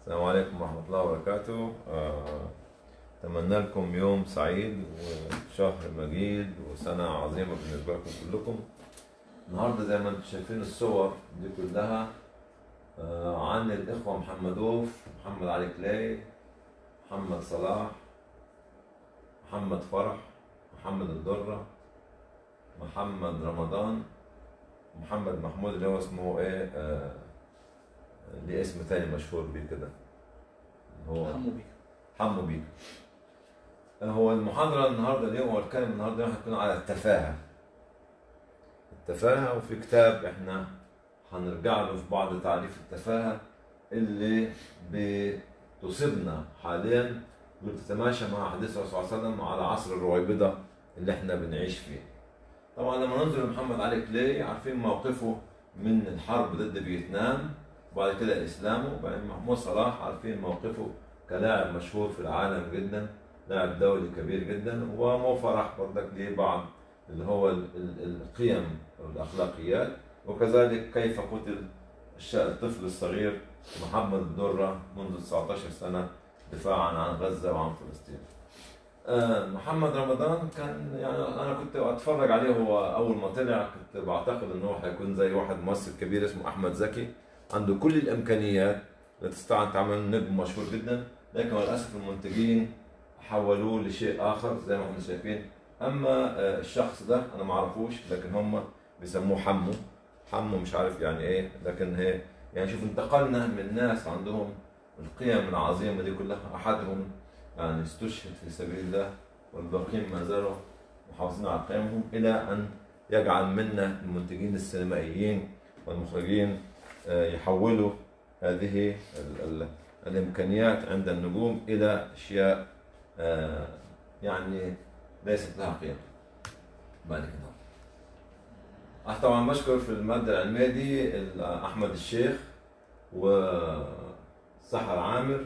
السلام عليكم ورحمة الله وبركاته آه، أتمنى لكم يوم سعيد وشهر مجيد وسنة عظيمة بالنسبة لكم كلكم النهاردة زي ما انتم شايفين الصور دي كلها آه، عن الإخوة محمدوف محمد علي كلاي محمد صلاح محمد فرح محمد الدرة محمد رمضان محمد محمود اللي هو اسمه ايه آه ليه اسم تاني مشهور بيه كده اللي هو حمو بيك حمو بيك هو المحاضرة النهاردة اليوم هو الكلام النهاردة اليوم هتكون على التفاهة التفاهة وفي كتاب احنا هنرجع له في بعض تعريف التفاهة اللي بتصيبنا حاليا وبتتماشى مع حديث الرسول صلى الله عليه وسلم على عصر الرويبضة اللي احنا بنعيش فيه طبعا لما ننظر لمحمد علي كلاي عارفين موقفه من الحرب ضد فيتنام وبعد كده اسلامه وبعدين محمود صلاح عارفين موقفه كلاعب مشهور في العالم جدا لاعب دولي كبير جدا ومو فرح برضك ليه بعض اللي هو ال- ال- القيم والاخلاقيات وكذلك كيف قتل الش- الطفل الصغير محمد الدرة منذ 19 سنة دفاعا عن غزة وعن فلسطين. آه، محمد رمضان كان يعني انا كنت اتفرج عليه هو اول ما طلع كنت بعتقد انه هيكون زي واحد ممثل كبير اسمه احمد زكي عنده كل الامكانيات اللي تستطيع ان تعمل نجم مشهور جدا لكن للاسف المنتجين حولوه لشيء اخر زي ما احنا شايفين اما آه، الشخص ده انا ما اعرفوش لكن هم بيسموه حمو حمو مش عارف يعني ايه لكن هي يعني شوف انتقلنا من ناس عندهم القيم العظيمه دي كلها احدهم يعني استشهد في سبيل الله والباقين ما زالوا محافظين على قيمهم الى ان يجعل منا المنتجين السينمائيين والمخرجين آه، يحولوا هذه ال- ال- الامكانيات عند النجوم الى اشياء آه، يعني ليست لها قيمه. بعد كده أه طبعا بشكر في الماده العلميه دي ال- احمد الشيخ وسحر عامر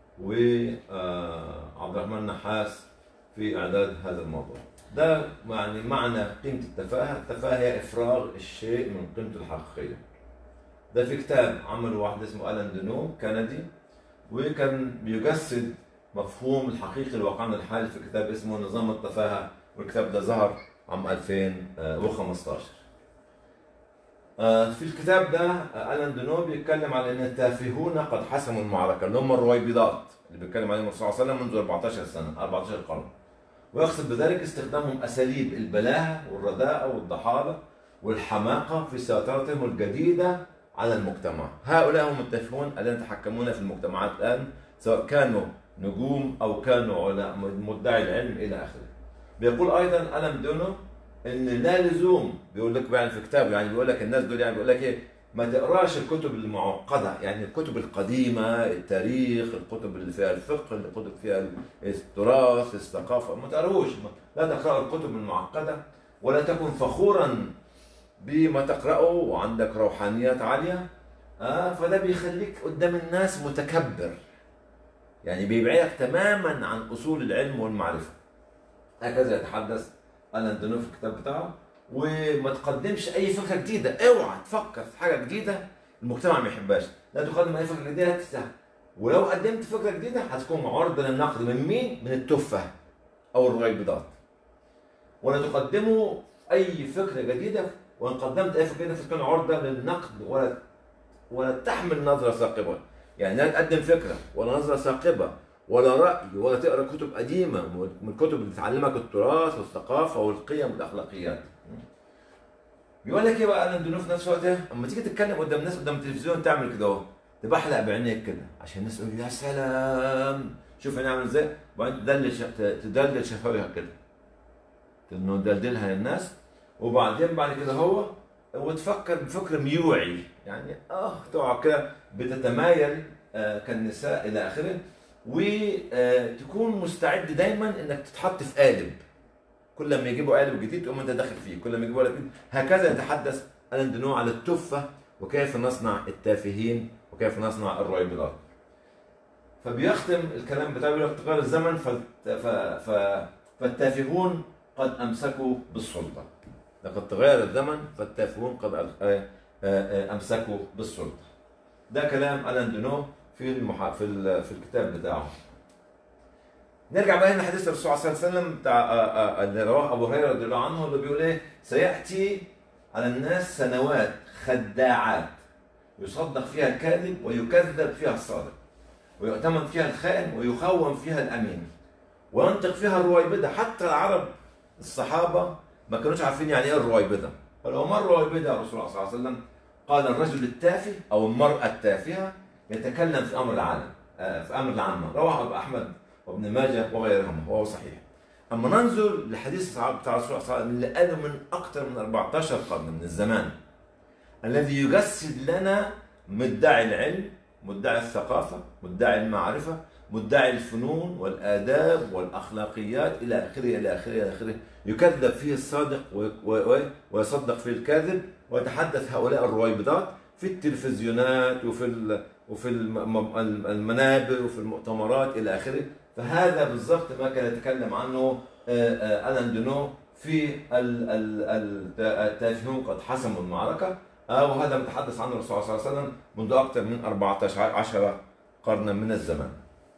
وعبد الرحمن نحاس في اعداد هذا الموضوع. ده يعني معنى قيمه التفاهه، التفاهه هي افراغ الشيء من قيمته الحقيقيه. ده في كتاب عمله واحد اسمه الان دينو كندي وكان بيجسد مفهوم الحقيقي لواقعنا الحالي في كتاب اسمه نظام التفاهه والكتاب ده ظهر عام 2015 آه، في الكتاب ده آه، الان دينو بيتكلم على ان التافهون قد حسموا المعركه اللي هم الرويبضات اللي بيتكلم عليهم الرسول صلى الله عليه وسلم منذ 14 سنه 14 قرن ويقصد بذلك استخدامهم اساليب البلاهه والرداءه والضحاله والحماقه في سيطرتهم الجديده على المجتمع هؤلاء هم التافهون الذين يتحكمون في المجتمعات الان سواء كانوا نجوم او كانوا علماء مدعي العلم الى اخره بيقول ايضا الم دونو ان لا لزوم بيقول لك يعني في كتابه يعني بيقول لك الناس دول يعني بيقول لك ايه ما تقراش الكتب المعقده يعني الكتب القديمه التاريخ الكتب اللي فيها الفقه الكتب فيها التراث الثقافه ما تقراوش لا تقرأوا الكتب المعقده ولا تكن فخورا بما تقرأه وعندك روحانيات عاليه آه فده بيخليك قدام الناس متكبر يعني بيبعدك تماما عن اصول العلم والمعرفه هكذا يتحدث الان دينو في الكتاب بتاعه وما تقدمش اي فكره جديده اوعى تفكر في حاجه جديده المجتمع ما يحبهاش لا تقدم اي فكره جديده هتستهل ولو قدمت فكره جديده هتكون عرضه للنقد من مين؟ من التفه او الرويبضات ولا تقدموا اي فكره جديده وان قدمت اي فكره جديده فتكون عرضه للنقد ولا ولا تحمل نظره ثاقبه يعني لا تقدم فكره ولا نظره ثاقبه ولا راي ولا تقرا كتب قديمه من الكتب اللي بتعلمك التراث والثقافه والقيم والاخلاقيات بيقول لك ايه بقى الان دينو في نفس الوقت إيه؟ اما تيجي تتكلم قدام الناس قدام التلفزيون تعمل كده اهو تبحلق بعينيك كده عشان الناس تقول يا سلام شوف انا عامل ازاي وبعدين تدلل ش- تدلل شفايفها كده انه تدلدلها للناس وبعدين بعد كده هو وتفكر بفكر ميوعي يعني اه تقعد كده بتتمايل آه كالنساء الى اخره وتكون مستعد دايما انك تتحط في قالب كل ما يجيبوا قالب جديد تقوم انت داخل فيه كل ما يجيبوا قالب جديد هكذا يتحدث الان دينو على التفه وكيف نصنع التافهين وكيف نصنع الرويبضات فبيختم الكلام بتاعه بيقول لك تغير الزمن فالت- ف... ف... فالتافهون قد امسكوا بالسلطه لقد تغير الزمن فالتافهون قد أ- آه، آه، آه، امسكوا بالسلطه ده كلام الان دينو في المح... في ال... في الكتاب بتاعه نرجع بقى هنا حديث الرسول صلى الله عليه وسلم بتاع آه، آه، اللي رواه ابو هريره رضي الله عنه اللي بيقول ايه سياتي على الناس سنوات خداعات يصدق فيها الكاذب ويكذب فيها الصادق ويؤتمن فيها الخائن ويخون فيها الامين وينطق فيها الرويبده حتى العرب الصحابه ما كانوش عارفين يعني ايه الرويبده فلو مر رويبده يا رسول الله صلى الله عليه وسلم قال الرجل التافه او المراه التافهه يتكلم في امر العالم آه، في امر العامه رواه ابو احمد وابن ماجه وغيرهم وهو صحيح اما ننظر لحديث الصحابه بتاع الرسول صلى الله عليه وسلم اللي قاله من اكثر من 14 قرن من الزمان الذي يجسد لنا مدعي العلم مدعي الثقافه مدعي المعرفه مدعي الفنون والآداب والأخلاقيات إلى آخره إلى آخره إلى آخره يكذب فيه الصادق و- و- و- ويصدق فيه الكاذب ويتحدث هؤلاء الرويبضات في التلفزيونات وفي ال- وفي الم- الم- المنابر وفي المؤتمرات إلى آخره فهذا بالضبط ما كان يتكلم عنه آه، آه، ألان دونو في ال- ال- ال- التافهون قد حسموا المعركة أو هذا متحدث عنه الرسول صلى الله عليه وسلم منذ أكثر من 14 عشر قرنا من الزمان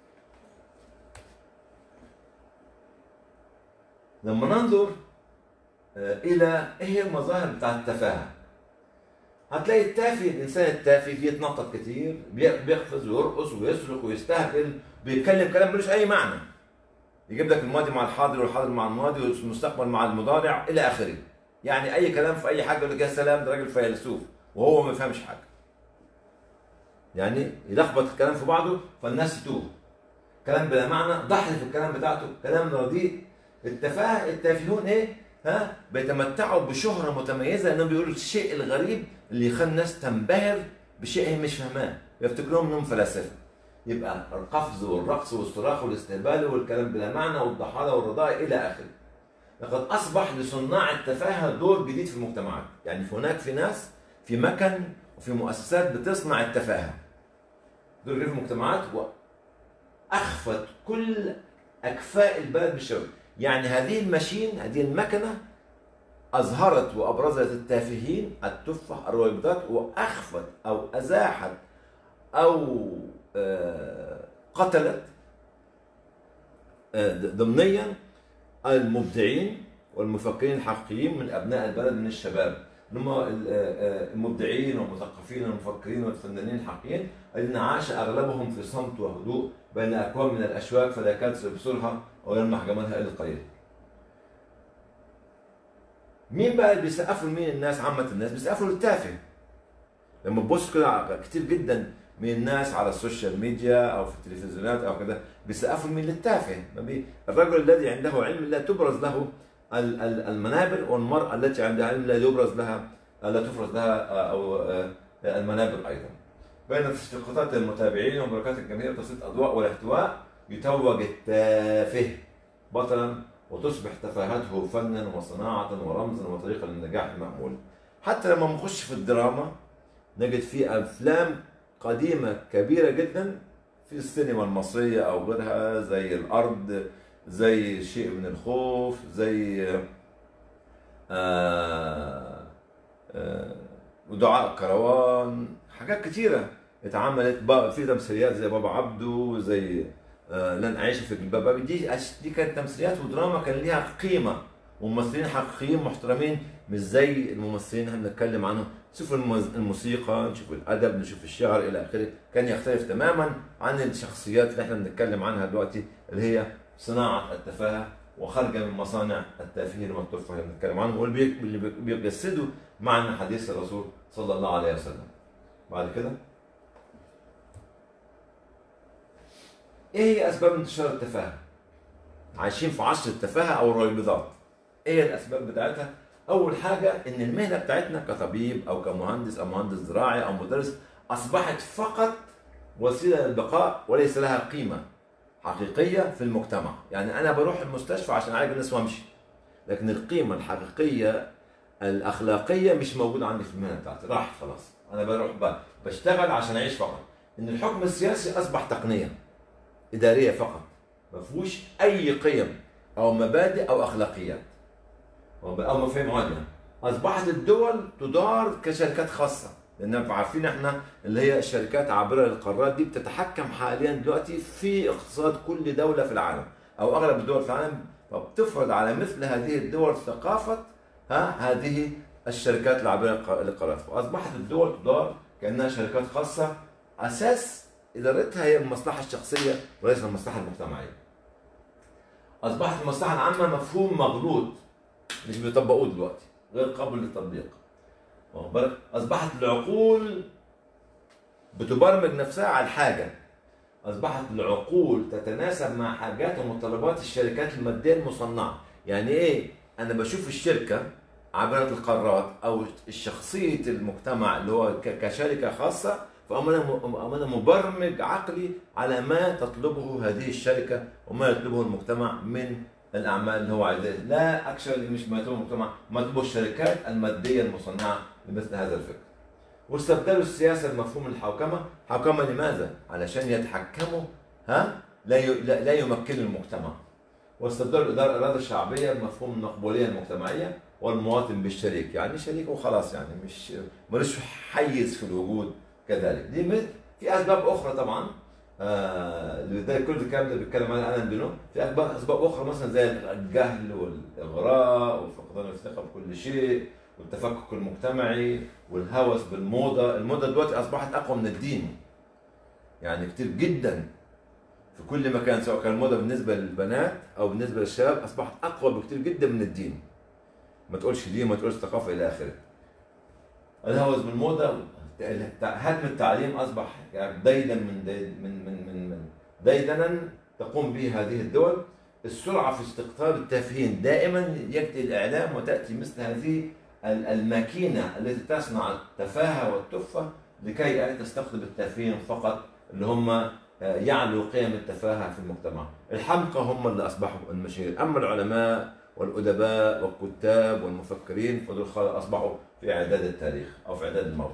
لما ننظر آه، الى ايه هي المظاهر بتاعت التفاهه هتلاقي التافه الانسان التافه بيتنطط كتير بي- بيقفز ويرقص ويصرخ ويستهبل بيتكلم كلام ملوش اي معنى يجيب لك الماضي مع الحاضر والحاضر مع الماضي والمستقبل مع المضارع الى اخره يعني اي كلام في اي حاجه يقول لك يا سلام ده راجل فيلسوف وهو ما يفهمش حاجه يعني يلخبط الكلام في بعضه فالناس تتوه كلام بلا معنى ضحي في الكلام بتاعته كلام رديء التفاهه التافهون ايه ها بيتمتعوا بشهره متميزه انهم بيقولوا الشيء الغريب اللي يخلي الناس تنبهر بشيء هي مش فاهماه يفتكرون انهم فلاسفه يبقى القفز والرقص والصراخ والاستهبال والكلام بلا معنى والضحاله والرضاء الى اخره لقد اصبح لصناع التفاهه دور جديد في المجتمعات يعني هناك في ناس في مكن وفي مؤسسات بتصنع التفاهه دور جديد في المجتمعات واخفت كل اكفاء البلد بالشباب يعني هذه الماشين هذه المكنه اظهرت وابرزت التافهين التفه الرويبضات واخفت او ازاحت او آه، قتلت آه، ضمنيا المبدعين والمفكرين الحقيقيين من ابناء البلد من الشباب اللي هم ال- آه، آه، المبدعين والمثقفين والمفكرين والفنانين الحقيقيين الذين عاش اغلبهم في صمت وهدوء بين اكوام من الاشواك فلا يكاد يبصرها او يلمح جمالها الا القليل. مين بقى اللي بيسقفوا لمين الناس عامة الناس بيسقفوا للتافه لما تبص كده على- كتير جدا من الناس على السوشيال ميديا او في التلفزيونات او كده بيسقفوا لمين للتافه ما بي... الرجل الذي عنده علم لا تبرز له ال- ال- المنابر والمرأة التي عندها علم لا يبرز لها لا تفرز لها آه، او آه، المنابر ايضا بين تشتيقات المتابعين وبركات الجماهير تسليط اضواء والاحتواء يتوج التافه بطلا وتصبح تفاهته فنا وصناعة ورمزا وطريقا للنجاح المأمول حتى لما نخش في الدراما نجد في أفلام قديمة كبيرة جدا في السينما المصرية أو غيرها زي الأرض زي شيء من الخوف زي آه آه ودعاء كروان حاجات كتيرة اتعملت بقى في تمثيليات زي بابا عبده زي آه لن اعيش في جلباب ابي دي أش- دي كانت تمثيليات ودراما كان ليها قيمه وممثلين حقيقيين محترمين مش زي الممثلين اللي هنتكلم عنهم نشوف المز- الموسيقى نشوف الادب نشوف الشعر الى اخره كان يختلف تماما عن الشخصيات اللي احنا بنتكلم عنها دلوقتي اللي هي صناعه التفاهه وخارجه من مصانع التافهين والتفه اللي بنتكلم عنهم واللي بي- اللي بي- بيجسدوا معنى حديث الرسول صلى الله عليه وسلم بعد كده ايه هي اسباب انتشار التفاهه؟ عايشين في عصر التفاهه او الريبضات. ايه الاسباب بتاعتها؟ اول حاجه ان المهنه بتاعتنا كطبيب او كمهندس او مهندس زراعي او مدرس اصبحت فقط وسيله للبقاء وليس لها قيمه حقيقيه في المجتمع، يعني انا بروح المستشفى عشان اعالج الناس وامشي. لكن القيمه الحقيقيه الاخلاقيه مش موجوده عندي في المهنه بتاعتي، راحت خلاص. انا بروح ب- بشتغل عشان اعيش فقط. ان الحكم السياسي اصبح تقنيه. إدارية فقط ما فيهوش أي قيم أو مبادئ أو أخلاقيات أو مفاهيم عليا أصبحت الدول تدار كشركات خاصة لان عارفين احنا اللي هي الشركات عابره للقارات دي بتتحكم حاليا دلوقتي في اقتصاد كل دوله في العالم او اغلب الدول في العالم فبتفرض على مثل هذه الدول ثقافه ها هذه الشركات العابره للقارات فاصبحت الدول تدار كانها شركات خاصه اساس ادارتها هي المصلحه الشخصيه وليس المصلحه المجتمعيه. اصبحت المصلحه العامه مفهوم مغلوط مش بيطبقوه دلوقتي غير قابل للتطبيق. واخد بالك؟ اصبحت العقول بتبرمج نفسها على الحاجه. اصبحت العقول تتناسب مع حاجات ومتطلبات الشركات الماديه المصنعه. يعني ايه؟ انا بشوف الشركه عبارة القارات او شخصيه المجتمع اللي هو ك- كشركه خاصه فأما أنا م- أما أنا مبرمج عقلي على ما تطلبه هذه الشركة وما يطلبه المجتمع من الأعمال اللي هو عايزها لا أكشن مش ما يطلبه المجتمع ما يطلبه الشركات المادية المصنعة لمثل هذا الفكر واستبدلوا السياسة بمفهوم الحوكمة حوكمة لماذا؟ علشان يتحكموا ها لا ي- لا لا يمكنوا المجتمع واستبدلوا الإدارة الإرادة الشعبية بمفهوم المقبولية المجتمعية والمواطن بالشريك يعني شريك وخلاص يعني مش ملوش حيز في الوجود كذلك دي مثل في اسباب اخرى طبعا آه لذلك كل الكلام ده بيتكلم عنه الان دينو في اسباب اسباب اخرى مثلا زي الجهل والاغراء وفقدان الثقه بكل شيء والتفكك المجتمعي والهوس بالموضه الموضه دلوقتي اصبحت اقوى من الدين يعني كتير جدا في كل مكان سواء كان الموضه بالنسبه للبنات او بالنسبه للشباب اصبحت اقوى بكتير جدا من الدين ما تقولش دين ما تقولش ثقافه الى اخره الهوس بالموضه هدم التعليم اصبح يعني ديدا من ديد من من من من ديدنا تقوم به هذه الدول السرعه في استقطاب التافهين دائما ياتي الاعلام وتاتي مثل هذه ال- الماكينه التي تصنع التفاهه والتفه لكي أن تستقطب التافهين فقط اللي هم آه، يعلو قيم التفاهه في المجتمع الحمقى هم اللي اصبحوا المشاهير اما العلماء والادباء والكتاب والمفكرين فدول خلاص اصبحوا في اعداد التاريخ او في اعداد الموتى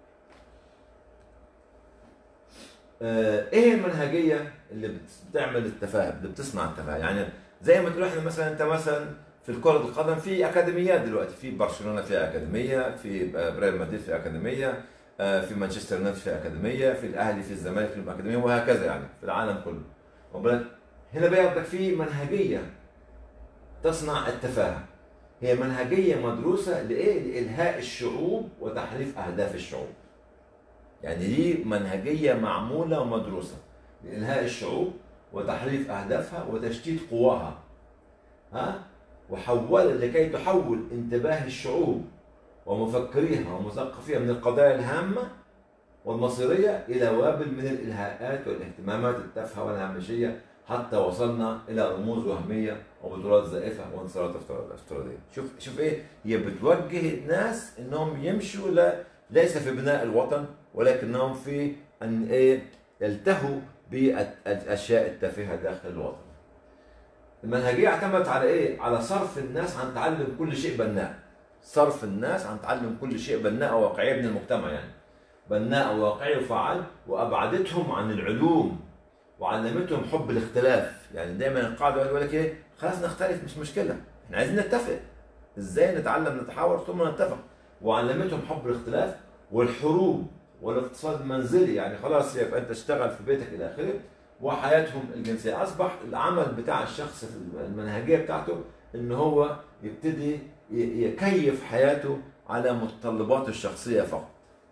آه، ايه المنهجيه اللي بتعمل التفاهه اللي بتصنع التفاهه يعني زي ما تقول احنا مثلا انت مثلا في كرة القدم في اكاديميات دلوقتي في برشلونه فيها اكاديميه في ريال مدريد في اكاديميه آه، في مانشستر يونايتد في اكاديميه في الاهلي في الزمالك في اكاديميه وهكذا يعني في العالم كله واخد بالك؟ هنا بقى بدك في منهجيه تصنع التفاهه هي منهجيه مدروسه لايه؟ لالهاء الشعوب وتحريف اهداف الشعوب يعني دي منهجيه معموله ومدروسه لالهاء الشعوب وتحريف اهدافها وتشتيت قواها ها وحول لكي تحول انتباه الشعوب ومفكريها ومثقفيها من القضايا الهامه والمصيريه الى وابل من الالهاءات والاهتمامات التافهه والهامشيه حتى وصلنا الى رموز وهميه وبطولات زائفه وانتصارات افترا- افتراضيه شوف شوف ايه هي بتوجه الناس انهم يمشوا لا ليس في بناء الوطن ولكنهم في ان ايه يلتهوا بالاشياء التافهه داخل الوطن المنهجيه اعتمدت على ايه على صرف الناس عن تعلم كل شيء بناء صرف الناس عن تعلم كل شيء بناء وواقعيه من المجتمع يعني بناء وواقعي وفعال وابعدتهم عن العلوم وعلمتهم حب الاختلاف يعني دايما القاعده يقول لك ايه خلاص نختلف مش مشكله احنا عايزين نتفق ازاي نتعلم نتحاور ثم نتفق وعلمتهم حب الاختلاف والحروب والاقتصاد المنزلي يعني خلاص يبقى انت اشتغل في بيتك الى اخره وحياتهم الجنسيه اصبح العمل بتاع الشخص في المنهجيه بتاعته ان هو يبتدي ي- يكيف حياته على متطلباته الشخصيه فقط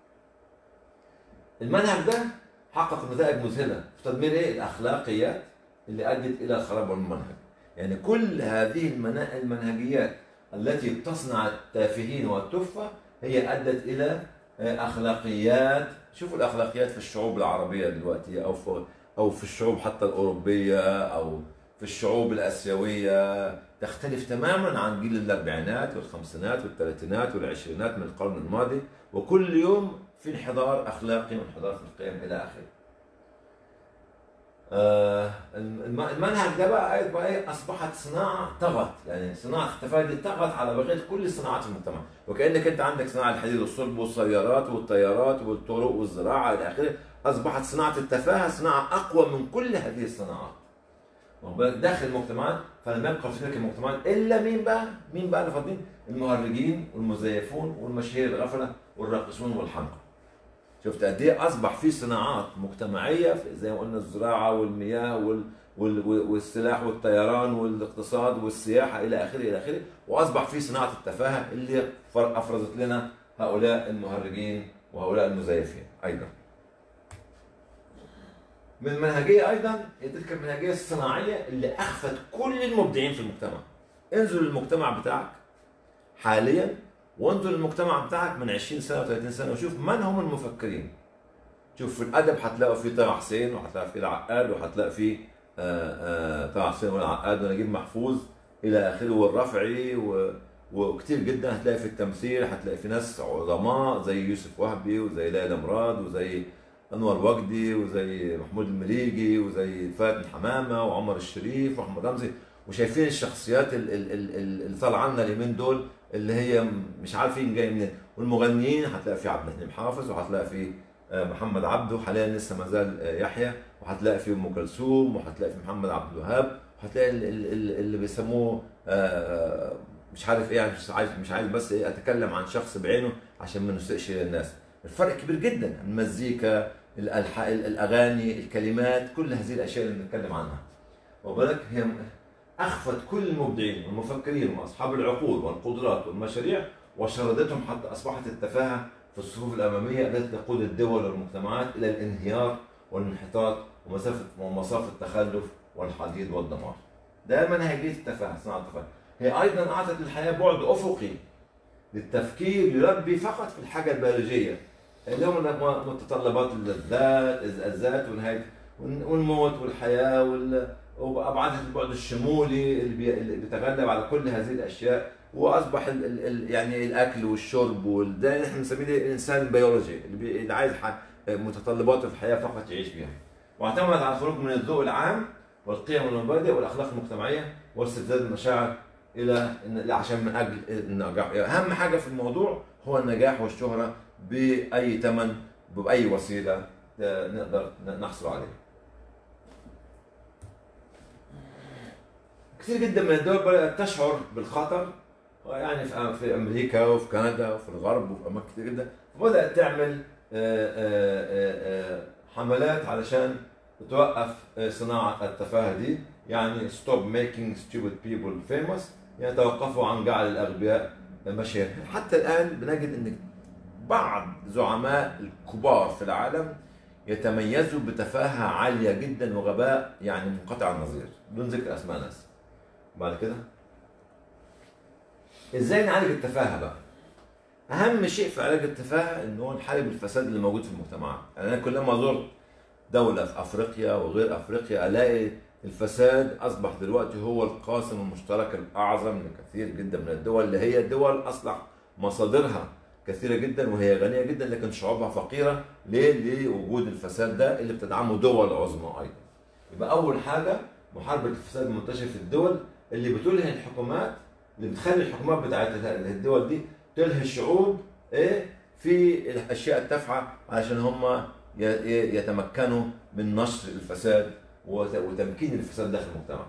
المنهج ده حقق نتائج مذهله في تدمير ايه الاخلاقيات اللي ادت الى خراب المنهج يعني كل هذه المنا- المنهجيات التي تصنع التافهين والتفه هي ادت الى آه، اخلاقيات شوفوا الاخلاقيات في الشعوب العربيه دلوقتي او في او في الشعوب حتى الاوروبيه او في الشعوب الاسيويه تختلف تماما عن جيل الاربعينات والخمسينات والثلاثينات والعشرينات من القرن الماضي وكل يوم في انحدار اخلاقي وانحدار في القيم الى اخره. آه، الم- المنهج ده بقى بقى ايه اصبحت صناعه طغت يعني صناعه التفاهه دي طغت على بقيه كل صناعات المجتمع وكانك انت عندك صناعه الحديد والصلب والسيارات والطيارات والطرق والزراعه الى اخره اصبحت صناعه التفاهه صناعه اقوى من كل هذه الصناعات واخد بالك؟ داخل المجتمعات فلم يبقى في تلك المجتمعات الا مين بقى؟ مين بقى اللي فاضلين؟ المهرجين والمزيفون والمشاهير الغفله والراقصون والحمقى شفت قد ايه اصبح في صناعات مجتمعيه في- زي ما قلنا الزراعه والمياه وال وال- والسلاح والطيران والاقتصاد والسياحه الى اخره الى اخره واصبح في صناعه التفاهه اللي فر- افرزت لنا هؤلاء المهرجين وهؤلاء المزيفين ايضا. من المنهجيه ايضا هي تلك المنهجيه الصناعيه اللي اخفت كل المبدعين في المجتمع. انزل المجتمع بتاعك حاليا وانظر المجتمع بتاعك من 20 سنه و30 سنه وشوف من هم المفكرين. شوف في الادب هتلاقوا فيه طه حسين وهتلاقي فيه العقاد وهتلاقي فيه آه، آه، طه حسين والعقاد ونجيب محفوظ الى اخره والرفعي و... وكتير جدا هتلاقي في التمثيل هتلاقي في ناس عظماء زي يوسف وهبي وزي ليلى مراد وزي انور وجدي وزي محمود المليجي وزي فاتن حمامه وعمر الشريف واحمد رمزي وشايفين الشخصيات ال- ال- ال- ال- اللي طالعه لنا اليومين دول اللي هي مش عارفين جاي منين والمغنيين هتلاقي في عبد الحليم حافظ وهتلاقي في آه، محمد عبده حاليا لسه ما زال آه، يحيى وهتلاقي في ام كلثوم وهتلاقي في محمد عبد الوهاب وهتلاقي ال- ال- ال- اللي بيسموه آه، مش عارف ايه يعني مش عايز مش عايز بس ايه اتكلم عن شخص بعينه عشان ما نسئش الناس الفرق كبير جدا المزيكا الألح... الاغاني الكلمات كل هذه الاشياء اللي بنتكلم عنها وبالك هي اخفت كل المبدعين والمفكرين واصحاب العقول والقدرات والمشاريع وشردتهم حتى اصبحت التفاهه في الصفوف الاماميه التي تقود الدول والمجتمعات الى الانهيار والانحطاط ومسافه ومصاف التخلف والحديد والدمار. ده منهجيه التفاهه صناعه التفاهه. هي ايضا اعطت للحياه بعد افقي للتفكير يربي فقط في الحاجه البيولوجيه اللي هم متطلبات الذات الذات ونهايه والموت والحياه وال وابعاد البعد الشمولي اللي, بي... اللي بيتغلب على كل هذه الاشياء واصبح ال... ال... ال... يعني الاكل والشرب وال... ده احنا بنسميه الانسان البيولوجي اللي, بي... اللي عايز ح... متطلباته في الحياه فقط يعيش بيها واعتمد على الخروج من الذوق العام والقيم والمبادئ والاخلاق المجتمعيه واستفزاز المشاعر الى إن... عشان من اجل النجاح اهم حاجه في الموضوع هو النجاح والشهره باي ثمن باي وسيله نقدر نحصل عليه كثير جدا من الدول بدات تشعر بالخطر يعني في في امريكا وفي كندا وفي الغرب وفي اماكن كثير جدا بدات تعمل حملات علشان توقف صناعه التفاهه دي يعني ستوب ميكينج ستوبد بيبل فيموس يعني توقفوا عن جعل الاغبياء مشاهير حتى الان بنجد ان بعض زعماء الكبار في العالم يتميزوا بتفاهه عاليه جدا وغباء يعني منقطع النظير بدون ذكر اسماء ناس بعد كده ازاي نعالج التفاهه بقى اهم شيء في علاج التفاهه ان هو نحارب الفساد اللي موجود في المجتمعات يعني انا كلما زرت دوله في افريقيا وغير افريقيا الاقي الفساد اصبح دلوقتي هو القاسم المشترك الاعظم لكثير جدا من الدول اللي هي دول اصبح مصادرها كثيرة جدا وهي غنية جدا لكن شعوبها فقيرة ليه؟ لوجود الفساد ده اللي بتدعمه دول عظمى أيضا. يبقى أول حاجة محاربة الفساد المنتشر في الدول اللي بتلهي الحكومات اللي بتخلي الحكومات بتاعت الدول دي تلهي الشعوب ايه في الاشياء التافهه علشان هم يتمكنوا من نشر الفساد وتمكين الفساد داخل المجتمع.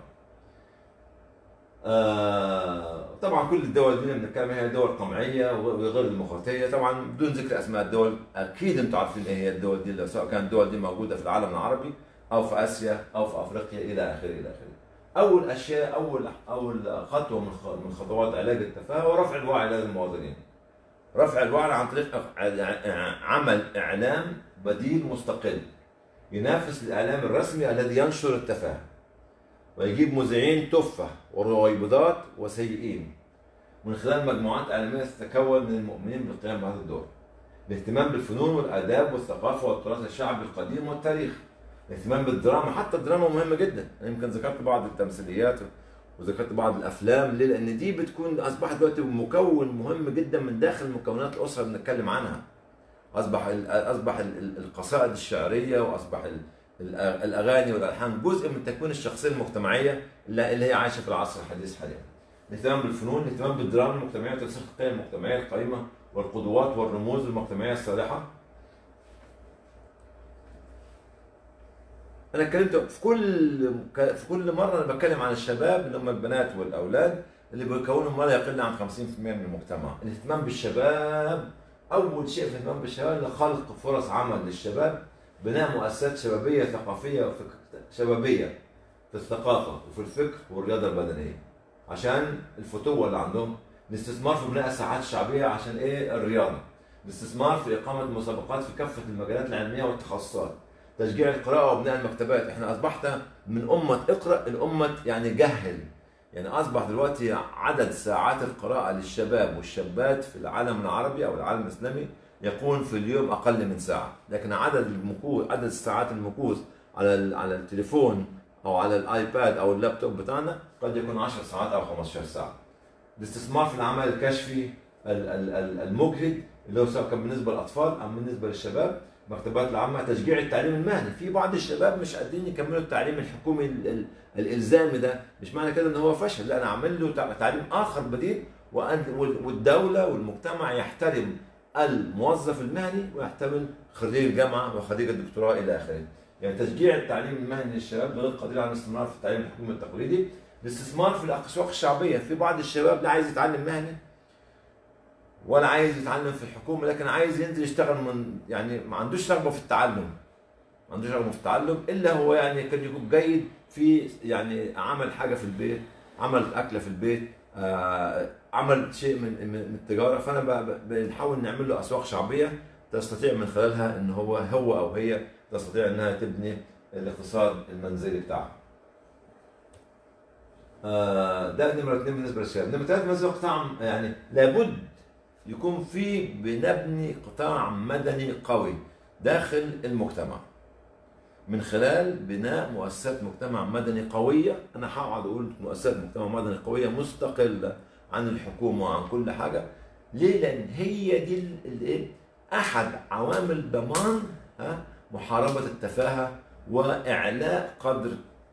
آه طبعا كل الدول دي اللي بنتكلم هي دول قمعيه وغير ديمقراطيه طبعا بدون ذكر اسماء الدول اكيد انتم عارفين ايه هي الدول دي سواء كانت الدول دي موجوده في العالم العربي او في اسيا او في افريقيا الى اخره الى اخره. اول اشياء اول اول خطوه من خطوات علاج التفاهه هو رفع الوعي لدى المواطنين. رفع الوعي عن طريق عمل اعلام بديل مستقل ينافس الاعلام الرسمي الذي ينشر التفاهه. ويجيب مذيعين تفه ورويبضات وسيئين من خلال مجموعات اعلاميه تتكون من المؤمنين بالقيام بهذا الدور. الاهتمام بالفنون والاداب والثقافه والتراث الشعبي القديم والتاريخ. الاهتمام بالدراما حتى الدراما مهمه جدا انا يمكن ذكرت بعض التمثيليات وذكرت بعض الافلام ليه؟ لان دي بتكون اصبحت دلوقتي مكون مهم جدا من داخل مكونات الاسره اللي بنتكلم عنها. اصبح اصبح القصائد الشعريه واصبح الاغاني والالحان جزء من تكوين الشخصيه المجتمعيه اللي هي عايشه في العصر الحديث حاليا. الاهتمام بالفنون، الاهتمام بالدراما المجتمعيه وترسيخ القيم المجتمعيه القيمه والقدوات والرموز المجتمعيه الصالحه. انا اتكلمت في كل في كل مره انا بتكلم عن الشباب اللي هم البنات والاولاد اللي بيكونوا ما لا يقل عن 50% من المجتمع، الاهتمام بالشباب اول شيء في الاهتمام بالشباب خلق فرص عمل للشباب بناء مؤسسات شبابيه ثقافيه وفك... شبابيه في الثقافه وفي الفكر والرياضه البدنيه عشان الفتوه اللي عندهم الاستثمار في بناء الساحات الشعبيه عشان ايه الرياضه الاستثمار في اقامه مسابقات في كافه المجالات العلميه والتخصصات تشجيع القراءه وبناء المكتبات احنا اصبحت من امه اقرا الامه يعني جهل يعني اصبح دلوقتي عدد ساعات القراءه للشباب والشابات في العالم العربي او العالم الاسلامي يكون في اليوم اقل من ساعه لكن عدد المكوث عدد الساعات المكوث على على التليفون او على الايباد او اللابتوب بتاعنا قد يكون 10 ساعات او 15 ساعه الاستثمار في العمل الكشفي المجهد اللي هو سواء كان بالنسبه للاطفال او بالنسبه للشباب المكتبات العامه تشجيع التعليم المهني في بعض الشباب مش قادرين يكملوا التعليم الحكومي الالزامي ده مش معنى كده ان هو فشل لا انا اعمل له تعليم اخر بديل والدوله والمجتمع يحترم الموظف المهني ويحترم خريج الجامعه وخريج الدكتوراه الى اخره يعني تشجيع التعليم المهني للشباب غير قادرين على الاستمرار في التعليم الحكومي التقليدي الاستثمار في الاسواق الشعبيه في بعض الشباب لا عايز يتعلم مهني ولا عايز يتعلم في الحكومه لكن عايز ينزل يشتغل من يعني ما عندوش رغبه في التعلم ما عندوش رغبه في التعلم الا هو يعني كان يكون جيد في يعني عمل حاجه في البيت عمل اكله في البيت آه عمل شيء من من التجاره فانا بنحاول نعمل له اسواق شعبيه تستطيع من خلالها ان هو هو او هي تستطيع انها تبني الاقتصاد المنزلي بتاعها. آه ده نمرة اثنين بالنسبة للشباب، نمرة ثلاثة بالنسبة للقطاع يعني لابد يكون في بنبني قطاع مدني قوي داخل المجتمع من خلال بناء مؤسسات مجتمع مدني قويه انا هقعد اقول مؤسسات مجتمع مدني قويه مستقله عن الحكومه وعن كل حاجه ليه؟ لان هي دي الايه؟ احد عوامل ضمان ها محاربه التفاهه واعلاء قدر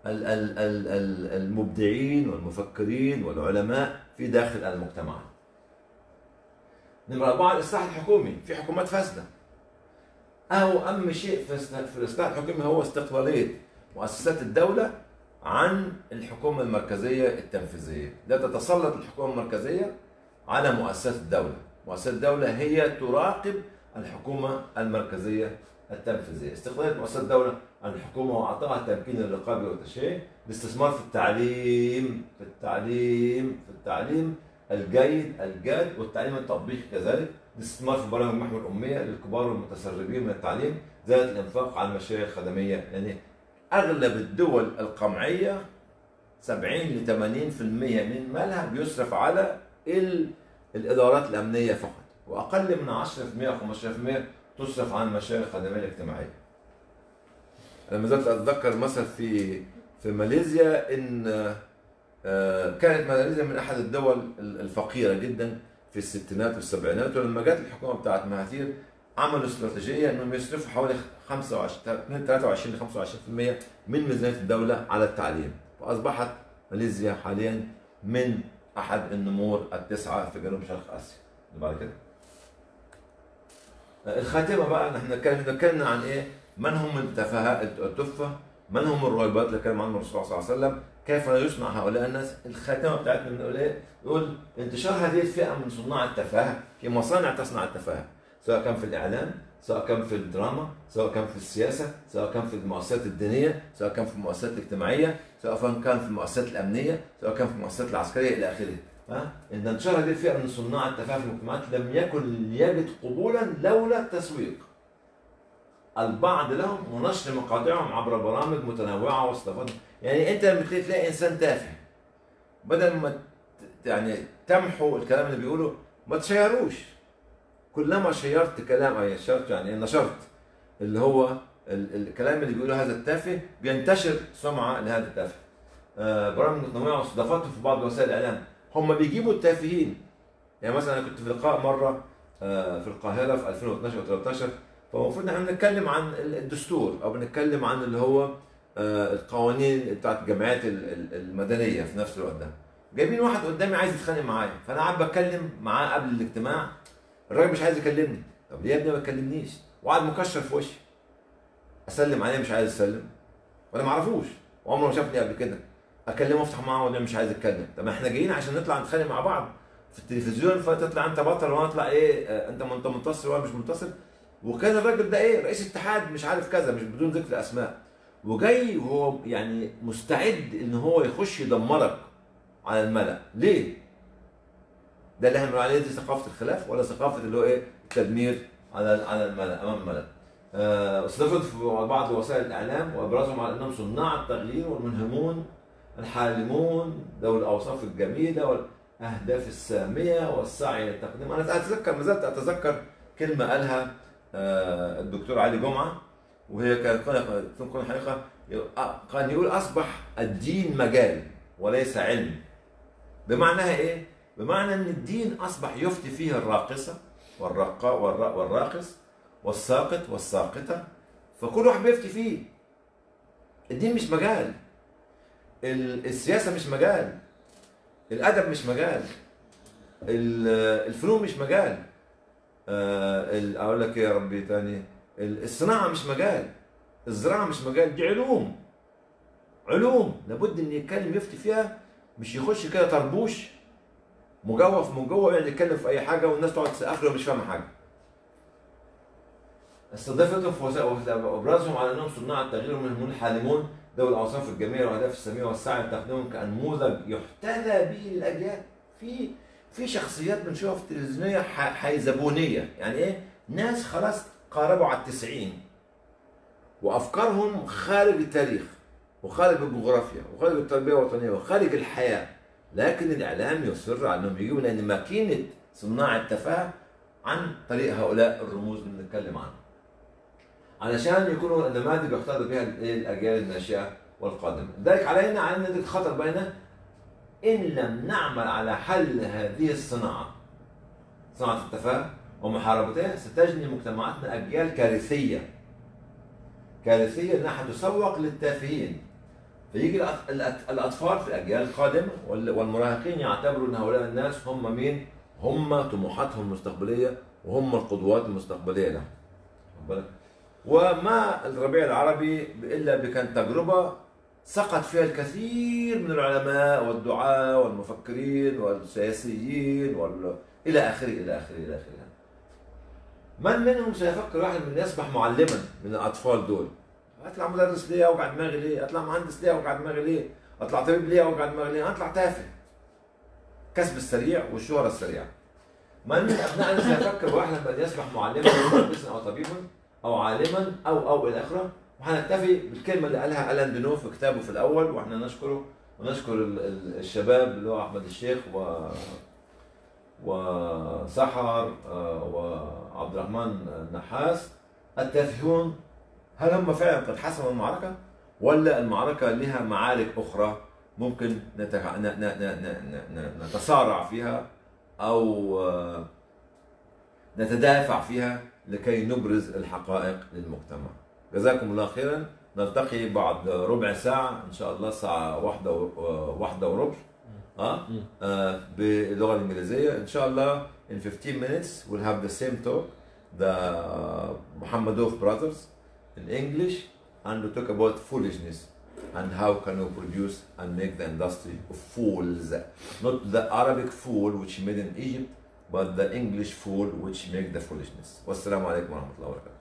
المبدعين والمفكرين والعلماء في داخل المجتمعات. نمرة أربعة الإصلاح الحكومي، في حكومات فاسدة. أو أهم شيء في الإصلاح الحكومي هو استقلالية مؤسسات الدولة عن الحكومة المركزية التنفيذية، لا تتسلط الحكومة المركزية على مؤسسات الدولة، مؤسسات الدولة هي تراقب الحكومة المركزية التنفيذية، استقلالية مؤسسات الدولة عن الحكومة وأعطائها التمكين الرقابي والتشريعي، الاستثمار في التعليم، في التعليم، في التعليم الجيد الجاد والتعليم التطبيقي كذلك الاستثمار في برامج محو الأمية للكبار والمتسربين من التعليم زائد الإنفاق على المشاريع الخدمية يعني أغلب الدول القمعية 70 ل 80% من مالها بيصرف على الإدارات الأمنية فقط وأقل من 10% أو 15% تصرف على المشاريع الخدمية الاجتماعية أنا ما زلت أتذكر مثل في في ماليزيا إن كانت ماليزيا من احد الدول الفقيره جدا في الستينات والسبعينات ولما جت الحكومه بتاعت مهاتير عملوا استراتيجيه انهم يصرفوا حوالي 25 23 ل 25% من ميزانيه الدوله على التعليم فاصبحت ماليزيا حاليا من احد النمور التسعه في جنوب شرق اسيا بعد كده الخاتمه بقى نحن اتكلمنا عن ايه؟ من هم التفاهه التفه؟ من هم الرويبات اللي كان عنهم الرسول صلى الله عليه وسلم؟ كيف يصنع هؤلاء الناس؟ الخاتمه بتاعتنا من هؤلاء يقول انتشار هذه الفئه من صناع التفاهه في مصانع تصنع التفاهه سواء كان في الاعلام سواء كان في الدراما سواء كان في السياسه سواء كان في المؤسسات الدينيه سواء كان في المؤسسات الاجتماعيه سواء كان في المؤسسات الامنيه سواء كان في المؤسسات العسكريه الى اخره ها ان انتشار هذه الفئه من صناع التفاهه في المجتمعات لم يكن يجد قبولا لولا التسويق البعض لهم ونشر مقاطعهم عبر برامج متنوعه واستفاضه يعني انت لما تلاقي انسان تافه بدل ما يعني تمحو الكلام اللي بيقوله ما تشيروش كلما شيرت كلام اي شرط يعني نشرت اللي هو الكلام اللي بيقوله هذا التافه بينتشر سمعه لهذا التافه آه برامج متنوعه واستضافته في بعض وسائل الاعلام هم بيجيبوا التافهين يعني مثلا انا كنت في لقاء مره آه في القاهره في 2012 و 13 فالمفروض احنا بنتكلم عن الدستور او بنتكلم عن اللي هو القوانين بتاعت الجمعيات المدنيه في نفس الوقت ده جايبين واحد قدامي عايز يتخانق معايا فانا قاعد بتكلم معاه قبل الاجتماع الراجل مش عايز يكلمني طب ليه يا ابني ما تكلمنيش وقعد مكشر في وشي اسلم عليه مش عايز اسلم وانا ما اعرفوش وعمره ما شافني قبل كده اكلمه افتح معاه وده مش عايز يتكلم طب احنا جايين عشان نطلع نتخانق مع بعض في التلفزيون فتطلع انت بطل وانا اطلع ايه آه، انت انت منتصر وانا مش منتصر وكان الراجل ده ايه رئيس اتحاد مش عارف كذا مش بدون ذكر اسماء وجاي وهو يعني مستعد ان هو يخش يدمرك على الملأ ليه؟ ده اللي احنا بنقول عليه دي ثقافه الخلاف ولا ثقافه اللي هو ايه التدمير على على الملأ امام الملأ آه، استضافت في بعض وسائل الاعلام وابرزهم على انهم صناع التغيير والملهمون الحالمون ذوي الاوصاف الجميله والاهداف الساميه والسعي للتقديم انا اتذكر ما زلت اتذكر كلمه قالها آه، الدكتور علي جمعه وهي كانت تكون حقيقه كان يقول اصبح الدين مجال وليس علم بمعناها ايه؟ بمعنى ان الدين اصبح يفتي فيه الراقصه والرقاء والراقص والساقط والساقطه فكل واحد بيفتي فيه الدين مش مجال السياسه مش مجال الادب مش مجال الفنون مش مجال آه، اقول لك ايه يا ربي تاني الصناعه مش مجال الزراعه مش مجال دي علوم علوم لابد ان يتكلم يفتي فيها مش يخش كده طربوش مجوف من جوه يعني يتكلم في اي حاجه والناس تقعد تسقف له ومش فاهمه حاجه استضافتهم وابرزهم على انهم صناع التغيير ومنهم الحالمون ذوي الاوصاف الجميله والاهداف الساميه والسعي لتقديمهم كنموذج يحتذى به للاجيال في في شخصيات بنشوفها في التلفزيونيه حيزبونيه يعني ايه ناس خلاص قاربوا على التسعين وافكارهم خارج التاريخ وخارج الجغرافيا وخارج التربيه الوطنيه وخارج الحياه لكن الاعلام يصر على انهم يجيبوا لان ماكينه صناع التفاهه عن طريق هؤلاء الرموز اللي بنتكلم عنهم علشان يكونوا نماذج يحتذى بها الاجيال الناشئه والقادمه لذلك علينا ان ندرك خطر بين ان لم نعمل على حل هذه الصناعه صناعه التفاهه ومحاربتها ستجني مجتمعاتنا اجيال كارثيه كارثيه انها حتسوق للتافهين فيجي الاطفال في الاجيال القادمه والمراهقين يعتبروا ان هؤلاء الناس هم مين؟ هم طموحاتهم المستقبليه وهم القدوات المستقبليه لهم. وما الربيع العربي الا بكان تجربه سقط فيها الكثير من العلماء والدعاة والمفكرين والسياسيين وال... الى اخره الى اخره الى اخره. من منهم سيفكر واحد من يصبح معلما من الاطفال دول؟ اطلع مدرس ليه اوجع دماغي ليه؟ اطلع مهندس ليه اوجع دماغي ليه؟ اطلع طبيب ليه اوجع دماغي ليه؟ اطلع تافه. كسب السريع والشهرة السريعة. من من ابنائنا سيفكر واحد من يصبح معلما او مهندسا او طبيبا او عالما او او الى اخره وهنكتفي بالكلمه اللي قالها الان دينو في كتابه في الاول واحنا نشكره ونشكر الشباب اللي هو احمد الشيخ و وسحر آه، وعبد الرحمن النحاس التافهون هل هم فعلا قد حسموا المعركه ولا المعركه لها معارك اخرى ممكن نتع... ن... ن... ن... نتصارع فيها او آه، نتدافع فيها لكي نبرز الحقائق للمجتمع جزاكم الله خيرا نلتقي بعد ربع ساعة إن شاء الله الساعة واحدة و... واحدة وربع اه, آه باللغة الإنجليزية إن شاء الله in 15 minutes we'll have the same talk the Mohammedov brothers in English and we talk about foolishness and how can we produce and make the industry of fools not the Arabic fool which made in Egypt but the English fool which make the foolishness والسلام عليكم ورحمة الله وبركاته